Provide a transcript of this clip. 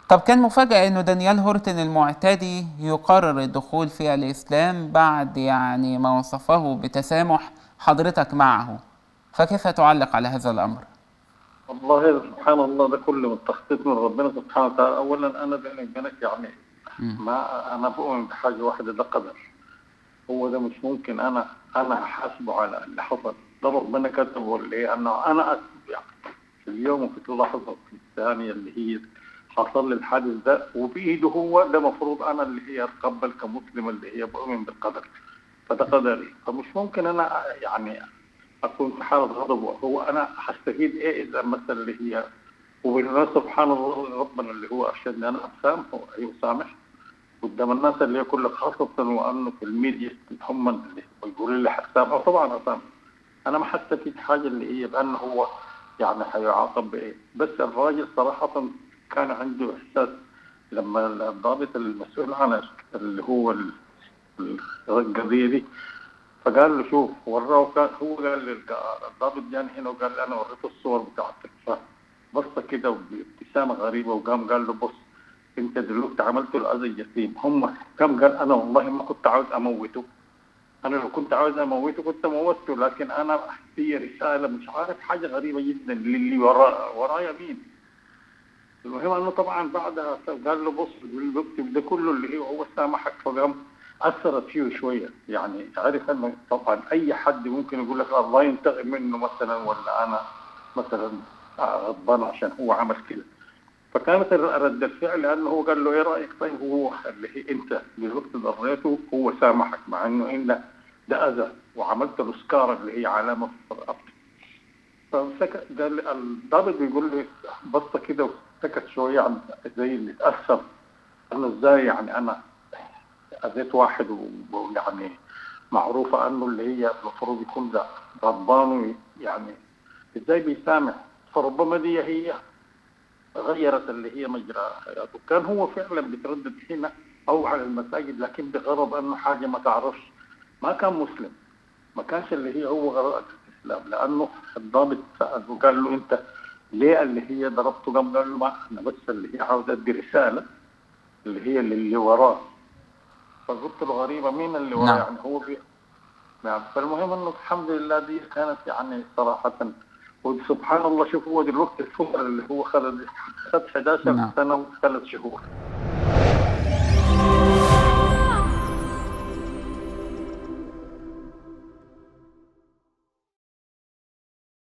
طب كان مفاجأة انه دانيال هورتن المعتدي يقرر الدخول في الاسلام بعد يعني ما وصفه بتسامح حضرتك معه فكيف تعلق على هذا الامر؟ والله سبحان الله ده كله من تخطيط من ربنا سبحانه وتعالى اولا انا بيني وبينك يعني ما انا بؤمن بحاجه واحده ده قدر هو ده مش ممكن انا انا احاسبه على اللي حصل ده ربنا كتبه ليه انه انا أكتب يعني في اليوم وفي اللحظه وفي الثانيه اللي هي حصل لي الحادث ده وبايده هو ده مفروض انا اللي هي اتقبل كمسلم اللي هي بؤمن بالقدر فده قدري فمش ممكن انا يعني اكون في حاله غضب هو انا هستفيد ايه اذا مثلا اللي هي وبالله سبحان الله ربنا اللي هو ارشدني انا اسامحه ايوه سامح قدام الناس اللي هي كل خاصة وانه في الميديا هم اللي بيقولوا لي حسام او طبعا اسامح انا ما هستفيد حاجه اللي هي بانه هو يعني حيعاقب بايه بس الراجل صراحه كان عنده احساس لما الضابط المسؤول عن اللي هو القضيه دي فقال له شوف وراه كان هو قال لي الضابط جاني هنا وقال لي انا وريته الصور بتاعتك فبص كده بابتسامه غريبه وقام قال له بص انت دلوقتي عملت الاذى الجسيم هم كم قال انا والله ما كنت عاوز اموته انا لو كنت عاوز اموته كنت موته لكن انا في رساله مش عارف حاجه غريبه جدا للي ورا ورايا مين المهم انه طبعا بعدها قال له بص بكتب ده كله اللي هو سامحك فقام اثرت فيه شويه يعني عرف انه طبعا اي حد ممكن يقول لك الله ينتقم منه مثلا ولا انا مثلا غضبان عشان هو عمل كده فكانت رد الفعل انه هو قال له ايه رايك طيب هو اللي هي انت بالوقت ضريته هو سامحك مع انه انت ده اذى وعملت له سكاره اللي هي علامه في رقبته فسكت قال الضابط بيقول لي بصه كده وسكت شويه عن زي اللي اتاثر انه ازاي يعني انا اذيت واحد ويعني معروفه انه اللي هي المفروض يكون ده غضبان يعني ازاي بيسامح فربما دي هي غيرت اللي هي مجرى حياته كان هو فعلا بيتردد هنا او على المساجد لكن بغرض انه حاجه ما تعرفش ما كان مسلم ما كانش اللي هي هو غرض الاسلام لانه الضابط ساله قال له انت ليه اللي هي ضربته قام قال له ما انا بس اللي هي عاوز ادي رساله اللي هي اللي وراه فقلت له غريبه مين اللي وراه نعم. يعني هو بي نعم فالمهم انه الحمد لله دي كانت يعني صراحه وسبحان الله شوف هو دلوقتي الفتره اللي هو خد خد 11 نعم. سنه وثلاث شهور